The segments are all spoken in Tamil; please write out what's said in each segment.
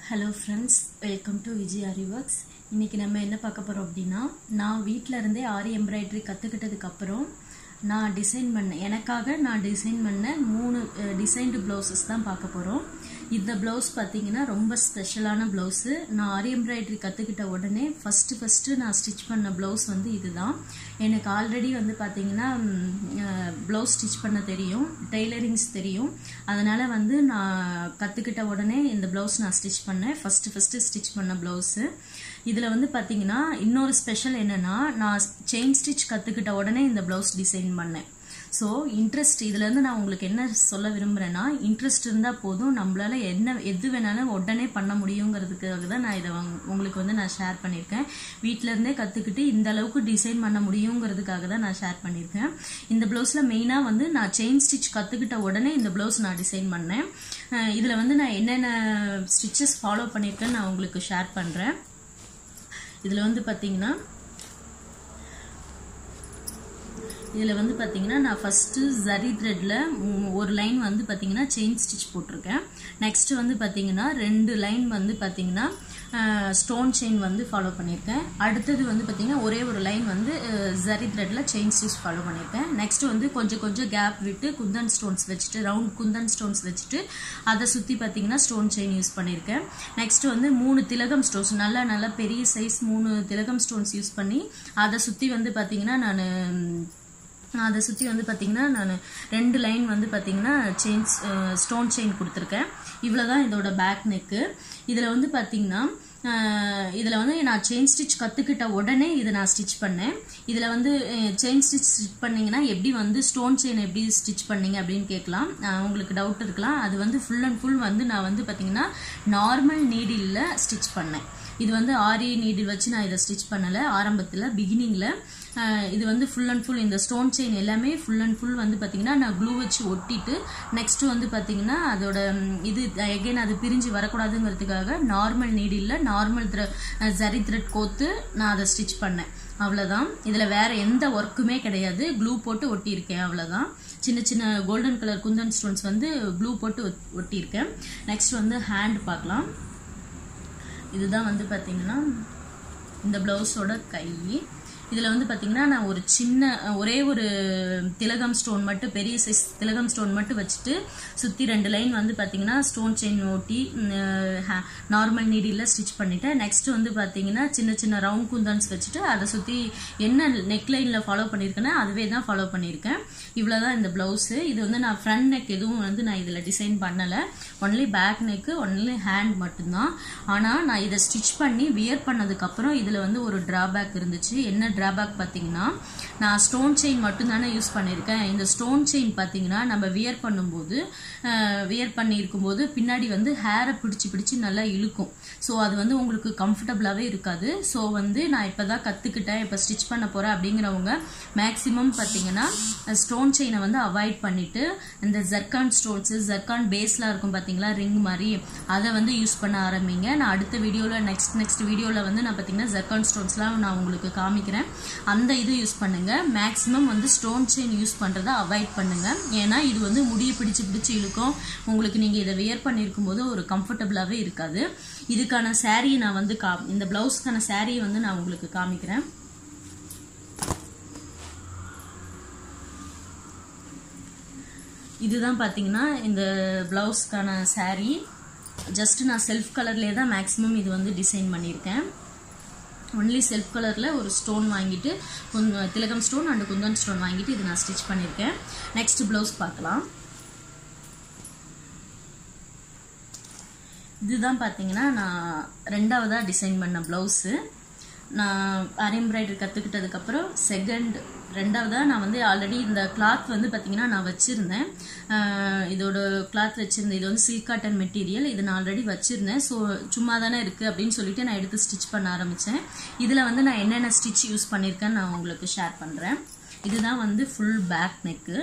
hello friends welcome to Vijay Aari works இன்றைக்கி நம்ம என்ன பார்க்க போகிறோம் அப்படின்னா நான் வீட்டில் இருந்தே ஆரி எம்ப்ராய்டரி கற்றுக்கிட்டதுக்கப்புறம் நான் டிசைன் பண்ண எனக்காக நான் டிசைன் பண்ண மூணு டிசைன்டு ப்ளவுசஸ் தான் பார்க்க போகிறோம் இந்த ப்ளவுஸ் பார்த்தீங்கன்னா ரொம்ப ஸ்பெஷலான ப்ளவுஸு நான் ஆரி எம்ப்ராய்டரி கற்றுக்கிட்ட உடனே ஃபஸ்ட்டு ஃபஸ்ட்டு நான் ஸ்டிச் பண்ண ப்ளவுஸ் வந்து இதுதான் எனக்கு ஆல்ரெடி வந்து பார்த்தீங்கன்னா ப்ளவுஸ் ஸ்டிச் பண்ண தெரியும் டெய்லரிங்ஸ் தெரியும் அதனால் வந்து நான் கற்றுக்கிட்ட உடனே இந்த ப்ளவுஸ் நான் ஸ்டிச் பண்ணேன் ஃபஸ்ட்டு ஃபஸ்ட்டு ஸ்டிச் பண்ண ப்ளவுஸு இதில் வந்து பார்த்தீங்கன்னா இன்னொரு ஸ்பெஷல் என்னென்னா நான் செயின் ஸ்டிச் கற்றுக்கிட்ட உடனே இந்த ப்ளவுஸ் டிசைன் பண்ணேன் ஸோ இன்ட்ரெஸ்ட் இதுலேருந்து நான் உங்களுக்கு என்ன சொல்ல விரும்புகிறேன்னா இன்ட்ரெஸ்ட் இருந்தால் போதும் நம்மளால என்ன எது வேணாலும் உடனே பண்ண முடியுங்கிறதுக்காக தான் நான் இதை உங்களுக்கு வந்து நான் ஷேர் பண்ணியிருக்கேன் வீட்டிலேருந்தே கற்றுக்கிட்டு இந்த அளவுக்கு டிசைன் பண்ண முடியுங்கிறதுக்காக தான் நான் ஷேர் பண்ணியிருக்கேன் இந்த ப்ளவுஸில் மெயினாக வந்து நான் செயின் ஸ்டிச் கற்றுக்கிட்ட உடனே இந்த ப்ளவுஸ் நான் டிசைன் பண்ணேன் இதில் வந்து நான் என்னென்ன ஸ்டிச்சஸ் ஃபாலோ பண்ணியிருக்கேன்னு நான் உங்களுக்கு ஷேர் பண்ணுறேன் இதில் வந்து பார்த்தீங்கன்னா இதில் வந்து பார்த்தீங்கன்னா நான் ஃபஸ்ட்டு ஜரி த்ரெட்டில் ஒரு லைன் வந்து பார்த்தீங்கன்னா செயின் ஸ்டிச் போட்டிருக்கேன் நெக்ஸ்ட்டு வந்து பார்த்தீங்கன்னா ரெண்டு லைன் வந்து பார்த்தீங்கன்னா ஸ்டோன் செயின் வந்து ஃபாலோ பண்ணியிருக்கேன் அடுத்தது வந்து பார்த்தீங்கன்னா ஒரே ஒரு லைன் வந்து ஜரி த்ரெட்டில் செயின் ஸ்டிச் ஃபாலோ பண்ணியிருக்கேன் நெக்ஸ்ட் வந்து கொஞ்சம் கொஞ்சம் கேப் விட்டு குந்தன் ஸ்டோன்ஸ் வச்சுட்டு ரவுண்ட் குந்தன் ஸ்டோன்ஸ் வச்சுட்டு அதை சுற்றி பார்த்தீங்கன்னா ஸ்டோன் செயின் யூஸ் பண்ணியிருக்கேன் நெக்ஸ்ட் வந்து மூணு திலகம் ஸ்டோன்ஸ் நல்லா நல்லா பெரிய சைஸ் மூணு திலகம் ஸ்டோன்ஸ் யூஸ் பண்ணி அதை சுற்றி வந்து பார்த்தீங்கன்னா நான் அதை சுற்றி வந்து பார்த்தீங்கன்னா நான் ரெண்டு லைன் வந்து பார்த்தீங்கன்னா செயின் ஸ்டோன் செயின் கொடுத்துருக்கேன் இவ்வளோ தான் இதோட பேக் நெக்கு இதில் வந்து பார்த்தீங்கன்னா இதில் வந்து நான் செயின் ஸ்டிச் கற்றுக்கிட்ட உடனே இதை நான் ஸ்டிச் பண்ணேன் இதில் வந்து செயின் ஸ்டிச் ஸ்டிச் பண்ணிங்கன்னா எப்படி வந்து ஸ்டோன் செயின் எப்படி ஸ்டிச் பண்ணீங்க அப்படின்னு கேட்கலாம் உங்களுக்கு டவுட் இருக்கலாம் அது வந்து ஃபுல் அண்ட் ஃபுல் வந்து நான் வந்து பார்த்தீங்கன்னா நார்மல் நீடில் ஸ்டிச் பண்ணேன் இது வந்து ஆரி நீடில் வச்சு நான் இதை ஸ்டிச் பண்ணலை ஆரம்பத்தில் பிகினிங்கில் இது வந்து ஃபுல் அண்ட் ஃபுல் இந்த ஸ்டோன் செயின் எல்லாமே ஃபுல் அண்ட் ஃபுல் வந்து பார்த்தீங்கன்னா நான் க்ளூ வச்சு ஒட்டிட்டு நெக்ஸ்ட் வந்து பார்த்தீங்கன்னா அதோட இது எகைன் அது பிரிஞ்சு வரக்கூடாதுங்கிறதுக்காக நார்மல் நீடில் நார்மல் த்ரெ ஜரி த்ரெட் கோத்து நான் அதை ஸ்டிச் பண்ணேன் அவ்வளோதான் இதில் வேற எந்த ஒர்க்குமே கிடையாது க்ளூ போட்டு ஒட்டியிருக்கேன் அவ்வளோதான் சின்ன சின்ன கோல்டன் கலர் குந்தன் ஸ்டோன்ஸ் வந்து க்ளூ போட்டு ஒட்டியிருக்கேன் நெக்ஸ்ட் வந்து ஹேண்ட் பார்க்கலாம் இதுதான் வந்து பார்த்தீங்கன்னா இந்த ப்ளவுஸோட கை இதில் வந்து பார்த்தீங்கன்னா நான் ஒரு சின்ன ஒரே ஒரு திலகம் ஸ்டோன் மட்டும் பெரிய சைஸ் திலகம் ஸ்டோன் மட்டும் வச்சுட்டு சுற்றி ரெண்டு லைன் வந்து பார்த்தீங்கன்னா ஸ்டோன் செயின் ஓட்டி நார்மல் நீடியில் ஸ்டிச் பண்ணிட்டேன் நெக்ஸ்ட் வந்து பார்த்தீங்கன்னா சின்ன சின்ன ரவுண்ட் குந்தன்ஸ் வச்சுட்டு அதை சுற்றி என்ன நெக் லைனில் ஃபாலோ பண்ணியிருக்கேன்னா அதுவே தான் ஃபாலோ பண்ணியிருக்கேன் இவ்வளோ தான் இந்த ப்ளவுஸு இது வந்து நான் ஃப்ரண்ட் நெக் எதுவும் வந்து நான் இதில் டிசைன் பண்ணலை only back neck only hand மட்டும்தான் ஆனால் நான் இதை ஸ்டிச் பண்ணி வியர் பண்ணதுக்கப்புறம் இதில் வந்து ஒரு ட்ராபேக் இருந்துச்சு என்ன ட்ராபேக் பார்த்தீங்கன்னா நான் ஸ்டோன் செயின் மட்டும்தானே யூஸ் பண்ணியிருக்கேன் இந்த ஸ்டோன் செயின் பார்த்தீங்கன்னா நம்ம வியர் பண்ணும்போது வியர் பண்ணி இருக்கும்போது பின்னாடி வந்து ஹேரை பிடிச்சி பிடிச்சி நல்லா இழுக்கும் ஸோ அது வந்து உங்களுக்கு கம்ஃபர்டபுளாகவே இருக்காது ஸோ வந்து நான் இப்போ தான் கற்றுக்கிட்டேன் இப்போ ஸ்டிச் பண்ண போகிறேன் அப்படிங்கிறவங்க மேக்ஸிமம் பார்த்தீங்கன்னா ஸ்டோன் செயினை வந்து அவாய்ட் பண்ணிவிட்டு இந்த ஜர்கான் ஸ்டோன்ஸு ஜர்கான் பேஸ்லாம் இருக்கும் பார்த்தீங்களா ரிங் மாதிரி அதை வந்து யூஸ் பண்ண ஆரம்பிங்க நான் அடுத்த வீடியோவில் நெக்ஸ்ட் நெக்ஸ்ட் வீடியோவில் வந்து நான் பார்த்தீங்கன்னா ஜர்கான் ஸ்டோன்ஸ்லாம் நான் உங்களுக்கு காமிக்கிறேன் அந்த இது யூஸ் பண்ணுங்க மேக்ஸிமம் வந்து ஸ்டோன் செயின் யூஸ் பண்ணுறதை அவாய்ட் பண்ணுங்க ஏன்னா இது வந்து முடியை பிடிச்சு பிடிச்சு இழுக்கும் உங்களுக்கு நீங்கள் இதை வியர் பண்ணியிருக்கும் போது ஒரு கம்ஃபர்டபுளாகவே இருக்காது இதுக்கான சாரியை நான் வந்து கா இந்த ப்ளவுஸ்க்கான சாரியை வந்து நான் உங்களுக்கு காமிக்கிறேன் இதுதான் பார்த்தீங்கன்னா இந்த ப்ளவுஸ்க்கான சாரீ ஜஸ்ட் நான் செல்ஃப் கலர்லேயே தான் மேக்ஸிமம் இது வந்து டிசைன் பண்ணியிருக்கேன் ஒன்லி செல்ஃப் கலரில் ஒரு ஸ்டோன் வாங்கிட்டு திலகம் ஸ்டோன் அண்ட் குந்தன் ஸ்டோன் வாங்கிட்டு இது நான் ஸ்டிச் பண்ணியிருக்கேன் நெக்ஸ்ட் ப்ளவுஸ் பார்க்கலாம் இதுதான் பார்த்தீங்கன்னா நான் ரெண்டாவதாக டிசைன் பண்ண ப்ளவுஸு நான் அரை எம்ப்ராய்டரி கற்றுக்கிட்டதுக்கப்புறம் செகண்ட் ரெண்டாவதாக நான் வந்து ஆல்ரெடி இந்த கிளாத் வந்து பார்த்தீங்கன்னா நான் வச்சுருந்தேன் இதோட கிளாத் வச்சுருந்தேன் இது வந்து சில்க் காட்டன் மெட்டீரியல் இது நான் ஆல்ரெடி வச்சுருந்தேன் ஸோ சும்மா தானே இருக்குது அப்படின்னு சொல்லிட்டு நான் எடுத்து ஸ்டிச் பண்ண ஆரம்பித்தேன் இதில் வந்து நான் என்னென்ன ஸ்டிச் யூஸ் பண்ணியிருக்கேன்னு நான் உங்களுக்கு ஷேர் பண்ணுறேன் இதுதான் வந்து ஃபுல் பேக் நெக்கு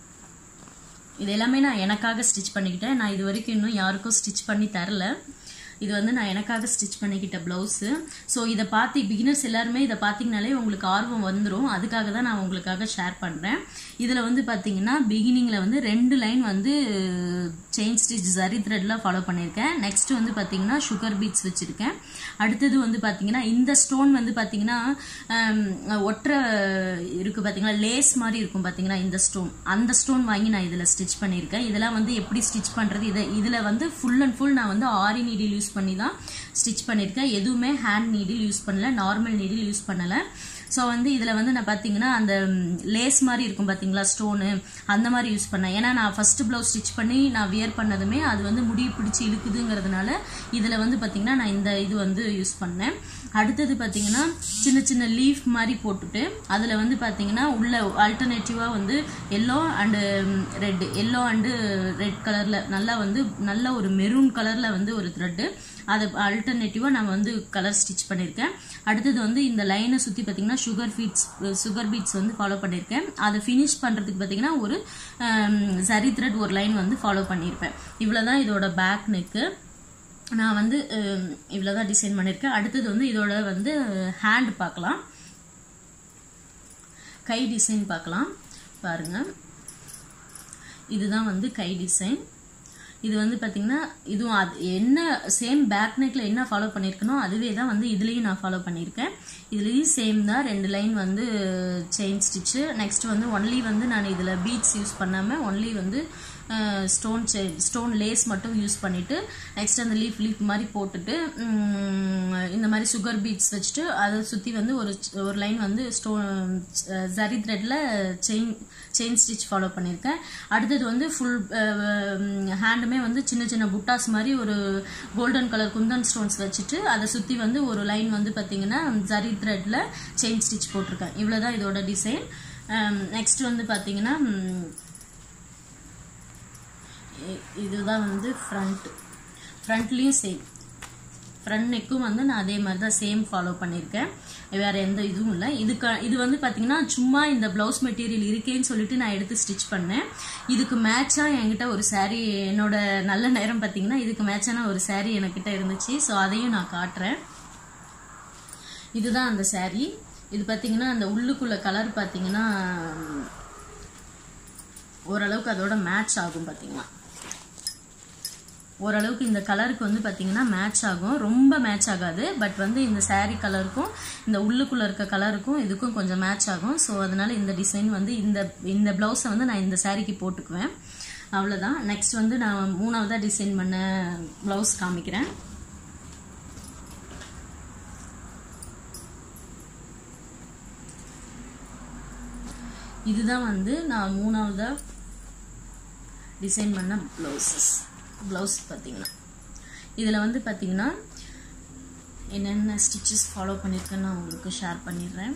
இது எல்லாமே நான் எனக்காக ஸ்டிச் பண்ணிக்கிட்டேன் நான் இது வரைக்கும் இன்னும் யாருக்கும் ஸ்டிச் பண்ணி தரல இது வந்து நான் எனக்காக ஸ்டிச் பண்ணிக்கிட்ட ப்ளவுஸு ஸோ இதை பார்த்து பிகினர்ஸ் எல்லாருமே இதை பார்த்தீங்கனாலே உங்களுக்கு ஆர்வம் வந்துடும் அதுக்காக தான் நான் உங்களுக்காக ஷேர் பண்ணுறேன் இதில் வந்து பார்த்தீங்கன்னா பிகினிங்கில் வந்து ரெண்டு லைன் வந்து செயின் ஸ்டிச் ஜரி த்ரெட்ல ஃபாலோ பண்ணியிருக்கேன் நெக்ஸ்ட் வந்து பார்த்தீங்கன்னா சுகர் பீட்ஸ் வச்சுருக்கேன் அடுத்தது வந்து பார்த்தீங்கன்னா இந்த ஸ்டோன் வந்து பார்த்தீங்கன்னா ஒற்றை இருக்குது பார்த்தீங்கன்னா லேஸ் மாதிரி இருக்கும் பார்த்தீங்கன்னா இந்த ஸ்டோன் அந்த ஸ்டோன் வாங்கி நான் இதில் ஸ்டிச் பண்ணியிருக்கேன் இதெல்லாம் வந்து எப்படி ஸ்டிச் பண்ணுறது இதை இதில் வந்து ஃபுல் அண்ட் ஃபுல் நான் வந்து ஆரி நீடில் யூஸ் பண்ணி தான் ஸ்டிச் பண்ணியிருக்கேன் எதுவுமே ஹேண்ட் நீடில் யூஸ் பண்ணல நார்மல் நீடில் யூஸ் பண்ணலை ஸோ வந்து இதில் வந்து நான் பார்த்தீங்கன்னா அந்த லேஸ் மாதிரி இருக்கும் பார்த்தீங்களா ஸ்டோனு அந்த மாதிரி யூஸ் பண்ணேன் ஏன்னா நான் ஃபர்ஸ்ட் ப்ளவுஸ் ஸ்டிச் பண்ணி நான் வியர் பண்ணதுமே அது வந்து முடி பிடிச்சி இழுக்குதுங்கிறதுனால இதில் வந்து பார்த்தீங்கன்னா நான் இந்த இது வந்து யூஸ் பண்ணேன் அடுத்தது பார்த்தீங்கன்னா சின்ன சின்ன லீஃப் மாதிரி போட்டுட்டு அதில் வந்து பார்த்தீங்கன்னா உள்ள ஆல்டர்னேட்டிவாக வந்து yellow and red yellow and red கலரில் நல்லா வந்து நல்ல ஒரு மெரூன் கலரில் வந்து ஒரு த்ரெட்டு அதை ஆல்டர்னேட்டிவாக நான் வந்து கலர் ஸ்டிச் பண்ணியிருக்கேன் அடுத்தது வந்து இந்த லைனை சுற்றி பார்த்தீங்கன்னா சுகர் ஃபீட்ஸ் சுகர் பீட்ஸ் வந்து ஃபாலோ பண்ணியிருக்கேன் அதை ஃபினிஷ் பண்ணுறதுக்கு பார்த்தீங்கன்னா ஒரு சரி த்ரெட் ஒரு லைன் வந்து ஃபாலோ பண்ணியிருப்பேன் இவ்வளோ தான் இதோட பேக் நெக்கு நான் வந்து இவ்வளோ தான் டிசைன் பண்ணியிருக்கேன் அடுத்தது வந்து இதோட வந்து ஹேண்ட் பார்க்கலாம் கை டிசைன் பார்க்கலாம் பாருங்கள் இதுதான் வந்து கை டிசைன் இது வந்து பார்த்தீங்கன்னா இதுவும் அது என்ன சேம் பேக் நெக்கில் என்ன ஃபாலோ பண்ணியிருக்கனோ அதுவே தான் வந்து இதுலேயும் நான் ஃபாலோ பண்ணியிருக்கேன் இதுலேயும் சேம் தான் ரெண்டு லைன் வந்து செயின் ஸ்டிச்சு நெக்ஸ்ட் வந்து ஒன்லி வந்து நான் இதில் பீட்ஸ் யூஸ் பண்ணாமல் ஒன்லி வந்து ஸ்டோன் ஸ்டோன் லேஸ் மட்டும் யூஸ் பண்ணிவிட்டு நெக்ஸ்ட் அந்த லீஃப் லீஃப் மாதிரி போட்டுட்டு இந்த மாதிரி சுகர் பீட்ஸ் வச்சுட்டு அதை சுற்றி வந்து ஒரு ஒரு லைன் வந்து ஸ்டோன் ஜரி த்ரெட்டில் செயின் செயின் ஸ்டிச் ஃபாலோ பண்ணியிருக்கேன் அடுத்தது வந்து ஃபுல் ஹேண்டுமே வந்து சின்ன சின்ன புட்டாஸ் மாதிரி ஒரு கோல்டன் கலர் குந்தன் ஸ்டோன்ஸ் வச்சுட்டு அதை சுற்றி வந்து ஒரு லைன் வந்து பார்த்தீங்கன்னா ஜரி த்ரெட்டில் செயின் ஸ்டிச் போட்டிருக்கேன் இவ்வளோ தான் இதோட டிசைன் நெக்ஸ்ட் வந்து பார்த்தீங்கன்னா இதுதான் வந்து ஃப்ரண்ட் ஃப்ரண்ட்லேயும் சேம் ஃப்ரண்ட் நெக்கும் வந்து நான் அதே மாதிரி தான் சேம் ஃபாலோ பண்ணியிருக்கேன் வேறு எந்த இதுவும் இல்லை இதுக்கு இது வந்து பார்த்தீங்கன்னா சும்மா இந்த ப்ளவுஸ் மெட்டீரியல் இருக்கேன்னு சொல்லிட்டு நான் எடுத்து ஸ்டிச் பண்ணேன் இதுக்கு மேட்சாக என்கிட்ட ஒரு சாரீ என்னோட நல்ல நேரம் பார்த்தீங்கன்னா இதுக்கு மேட்சான ஒரு சாரீ என்கிட்ட இருந்துச்சு ஸோ அதையும் நான் காட்டுறேன் இதுதான் அந்த சாரீ இது பார்த்தீங்கன்னா அந்த உள்ளுக்குள்ள கலர் பார்த்தீங்கன்னா ஓரளவுக்கு அதோட மேட்ச் ஆகும் பார்த்தீங்கன்னா ஓரளவுக்கு இந்த கலருக்கு வந்து பார்த்தீங்கன்னா மேட்ச் ஆகும் ரொம்ப மேட்ச் ஆகாது பட் வந்து இந்த சாரீ கலருக்கும் இந்த உள்ளுக்குள்ளே இருக்க கலருக்கும் இதுக்கும் கொஞ்சம் மேட்ச் ஆகும் ஸோ அதனால இந்த டிசைன் வந்து இந்த இந்த ப்ளவுஸை வந்து நான் இந்த சாரீக்கு போட்டுக்குவேன் அவ்வளோதான் நெக்ஸ்ட் வந்து நான் மூணாவதாக டிசைன் பண்ண ப்ளவுஸ் காமிக்கிறேன் இதுதான் வந்து நான் மூணாவதாக டிசைன் பண்ண ப்ளவுசஸ் ப்ளவுஸ் பார்த்தீங்கன்னா இதில் வந்து பார்த்தீங்கன்னா என்னென்ன ஸ்டிச்சஸ் ஃபாலோ பண்ணியிருக்கேன்னு நான் உங்களுக்கு ஷேர் பண்ணிடுறேன்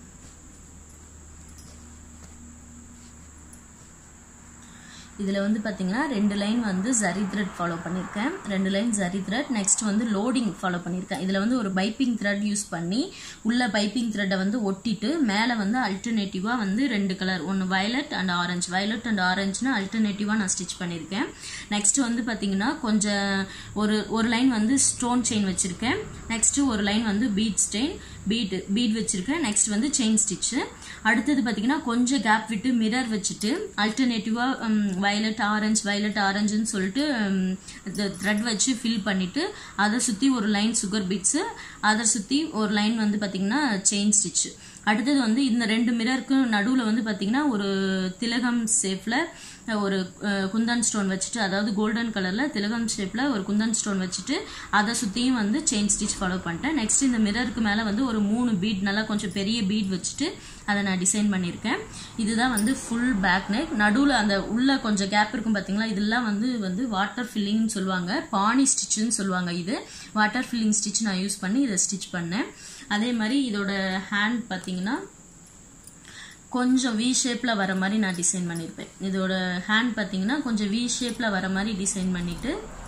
இதில் வந்து பார்த்தீங்கன்னா ரெண்டு லைன் வந்து ஜரி த்ரெட் ஃபாலோ பண்ணியிருக்கேன் ரெண்டு லைன் ஜரி த்ரெட் நெக்ஸ்ட் வந்து லோடிங் ஃபாலோ பண்ணியிருக்கேன் இதில் வந்து ஒரு பைப்பிங் த்ரெட் யூஸ் பண்ணி உள்ள பைப்பிங் த்ரெட்டை வந்து ஒட்டிட்டு மேலே வந்து அல்டர்னேட்டிவாக வந்து ரெண்டு கலர் ஒன்று violet and orange violet and ஆரஞ்சுன்னு அல்டர்னேட்டிவாக நான் ஸ்டிச் பண்ணியிருக்கேன் நெக்ஸ்ட் வந்து பார்த்தீங்கன்னா கொஞ்சம் ஒரு ஒரு லைன் வந்து ஸ்டோன் செயின் வச்சுருக்கேன் நெக்ஸ்ட்டு ஒரு லைன் வந்து பீட் ஸ்டெயின் பீட் பீட் வச்சுருக்கேன் நெக்ஸ்ட் வந்து செயின் ஸ்டிச்சு அடுத்தது பார்த்தீங்கன்னா கொஞ்சம் கேப் விட்டு மிரர் வச்சுட்டு அல்டர்னேட்டிவாக வயலட் ஆரஞ்சு வயலட் ஆரஞ்சுன்னு சொல்லிட்டு த்ரெட் வச்சு ஃபில் பண்ணிவிட்டு அதை சுற்றி ஒரு லைன் சுகர் பீட்ஸு அதை சுற்றி ஒரு லைன் வந்து பார்த்திங்கன்னா செயின் ஸ்டிச்சு அடுத்தது வந்து இந்த ரெண்டு மிரருக்கும் நடுவில் வந்து பார்த்திங்கன்னா ஒரு திலகம் ஷேப்பில் ஒரு குந்தன் ஸ்டோன் வச்சுட்டு அதாவது கோல்டன் கலரில் திலகம் ஷேப்பில் ஒரு குந்தன் ஸ்டோன் வச்சுட்டு அதை சுற்றியும் வந்து செயின் ஸ்டிச் ஃபாலோ பண்ணிட்டேன் நெக்ஸ்ட் இந்த மிரருக்கு மேலே வந்து ஒரு மூணு பீட் நல்லா கொஞ்சம் பெரிய பீட் வச்சுட்டு அதை நான் டிசைன் பண்ணியிருக்கேன் இதுதான் வந்து ஃபுல் பேக் நெக் நடுவில் அந்த உள்ள கொஞ்சம் கேப் இருக்கும் பார்த்தீங்களா இதெல்லாம் வந்து வந்து வாட்டர் ஃபில்லிங்னு சொல்லுவாங்க பானி ஸ்டிச்சுன்னு சொல்லுவாங்க இது வாட்டர் ஃபில்லிங் ஸ்டிச் நான் யூஸ் பண்ணி இதை ஸ்டிச் பண்ணேன் அதே மாதிரி இதோட ஹேண்ட் பார்த்தீங்கன்னா கொஞ்சம் வி ஷேப்பில் வர மாதிரி நான் டிசைன் பண்ணியிருப்பேன் இதோட ஹேண்ட் பார்த்தீங்கன்னா கொஞ்சம் வி ஷேப்பில் வர மாதிரி டிசைன் பண்ணிவிட்டு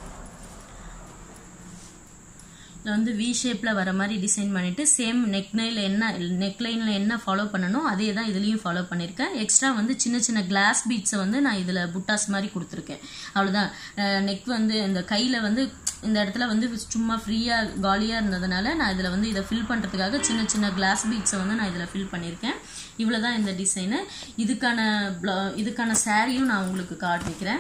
இதில் வந்து வி ஷேப்பில் வர மாதிரி டிசைன் பண்ணிவிட்டு சேம் நெக் நைல் என்ன நெக் லைனில் என்ன ஃபாலோ பண்ணணும் அதே தான் இதுலேயும் ஃபாலோ பண்ணியிருக்கேன் எக்ஸ்ட்ரா வந்து சின்ன சின்ன கிளாஸ் பீட்ஸை வந்து நான் இதில் புட்டாஸ் மாதிரி கொடுத்துருக்கேன் அவ்வளோதான் நெக் வந்து இந்த கையில் வந்து இந்த இடத்துல வந்து சும்மா ஃப்ரீயாக காலியாக இருந்ததுனால நான் இதில் வந்து இதை ஃபில் பண்ணுறதுக்காக சின்ன சின்ன கிளாஸ் பீட்ஸை வந்து நான் இதில் ஃபில் பண்ணியிருக்கேன் இவ்வளோ தான் இந்த டிசைனு இதுக்கான ப்ள- இதுக்கான சாரியும் நான் உங்களுக்கு காட்டிக்கிறேன்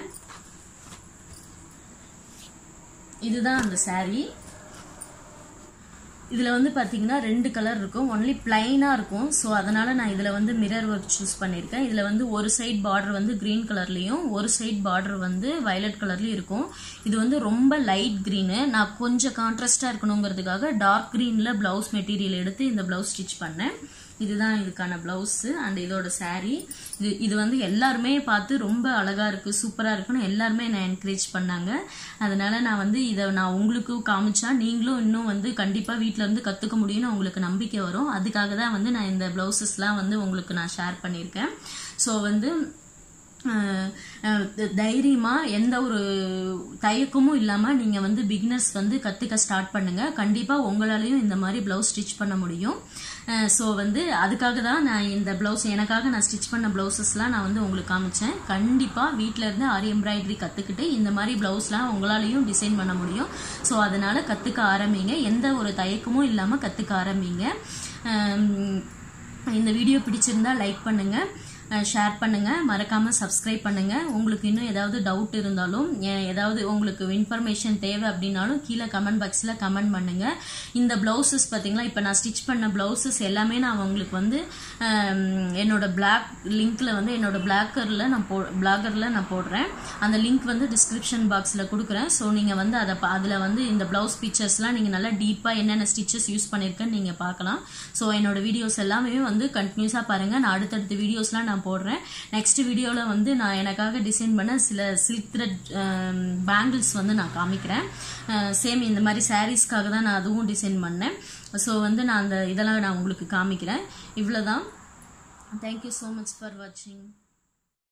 இதுதான் அந்த saree இதில் வந்து பார்த்தீங்கன்னா ரெண்டு கலர் இருக்கும் ஒன்லி பிளைனாக இருக்கும் ஸோ அதனால நான் இதில் வந்து மிரர் ஒர்க் சூஸ் பண்ணியிருக்கேன் இதில் வந்து ஒரு சைட் பார்டர் வந்து க்ரீன் கலர்லேயும் ஒரு சைட் பார்டர் வந்து வயலட் கலர்லேயும் இருக்கும் இது வந்து ரொம்ப லைட் க்ரீனு நான் கொஞ்சம் கான்ட்ராஸ்டாக இருக்கணுங்கிறதுக்காக டார்க் க்ரீனில் ப்ளவுஸ் மெட்டீரியல் எடுத்து இந்த ப்ளவுஸ் ஸ்டிச் பண்ணேன் இதுதான் இதுக்கான ப்ளவுஸு அண்ட் இதோட saree இது இது வந்து எல்லாருமே பார்த்து ரொம்ப அழகாக இருக்குது சூப்பராக இருக்குன்னு எல்லாருமே என்னை என்கரேஜ் பண்ணாங்க அதனால நான் வந்து இதை நான் உங்களுக்கு காமிச்சா நீங்களும் இன்னும் வந்து கண்டிப்பாக வீட்டில் இருந்து கற்றுக்க முடியும்னு உங்களுக்கு நம்பிக்கை வரும் அதுக்காக தான் வந்து நான் இந்த ப்ளவுசஸ்லாம் வந்து உங்களுக்கு நான் ஷேர் பண்ணியிருக்கேன் ஸோ வந்து அஹ், அஹ், தைரியமா எந்த ஒரு தயக்கமும் இல்லாம நீங்க வந்து பிகினர்ஸ் வந்து கத்துக்க ஸ்டார்ட் பண்ணுங்க கண்டிப்பா உங்களாலையும் இந்த மாதிரி பிளவுஸ் ஸ்டிச் பண்ண முடியும் ஸோ வந்து அதுக்காக தான் நான் இந்த பிளவுஸ் எனக்காக நான் ஸ்டிச் பண்ண பிளவுசஸ்லாம் நான் வந்து உங்களுக்கு காமிச்சேன் கண்டிப்பா வீட்ல இருந்து ஆரி எம்ப்ராய்டரி கத்துக்கிட்டு இந்த மாதிரி பிளவுஸ்லாம் உங்களாலையும் டிசைன் பண்ண முடியும் ஸோ அதனால கத்துக்க ஆரம்பிங்க எந்த ஒரு தயக்கமும் இல்லாம கத்துக்க ஆரம்பிங்க அஹ், இந்த வீடியோ பிடிச்சிருந்தா லைக் பண்ணுங்க ஷேர் பண்ணுங்க மறக்காம சப்ஸ்கிரைப் பண்ணுங்க உங்களுக்கு இன்னும் ஏதாவது டவுட் இருந்தாலும் எ- ஏதாவது உங்களுக்கு இன்ஃபர்மேஷன் தேவை அப்படின்னாலும் கீழே கமெண்ட் பாக்ஸில் கமெண்ட் பண்ணுங்க இந்த பிளவுசஸ் பார்த்தீங்களா இப்போ நான் ஸ்டிச் பண்ண பிளவுசஸ் எல்லாமே நான் உங்களுக்கு வந்து ஹம், என்னோட பிளாக் லிங்க்ல வந்து என்னோட பிளாக்கரில் நான் போ பிளாகரில் நான் போடுறேன் அந்த லிங்க் வந்து டிஸ்கிரிப்ஷன் பாக்ஸில் கொடுக்குறேன் ஸோ நீங்கள் வந்து அதை பா- அதில் வந்து இந்த பிளவுஸ் பிக்சர்ஸ்லாம் நீங்கள் நல்லா டீப்பாக என்னென்ன ஸ்டிச்சஸ் யூஸ் பண்ணியிருக்கேன்னு நீங்கள் பார்க்கலாம் ஸோ என்னோட வீடியோஸ் எல்லாமே வந்து கண்டினியூஸாக பாருங்கள் நான் அடுத்தடுத்த வீடியோஸ்லாம் நான் போடுறேன் நெக்ஸ்ட் வீடியோவில் வந்து நான் எனக்காக டிசைன் பண்ண சில சில்க் த்ரெட் பேங்கிள்ஸ் வந்து நான் காமிக்கிறேன் சேம் இந்த மாதிரி சாரீஸ்க்காக தான் நான் அதுவும் டிசைன் பண்ணேன் ஸோ வந்து நான் அந்த இதெல்லாம் நான் உங்களுக்கு காமிக்கிறேன் இவ்வளோதான் தேங்க்யூ ஸோ மச் ஃபார் வாட்சிங்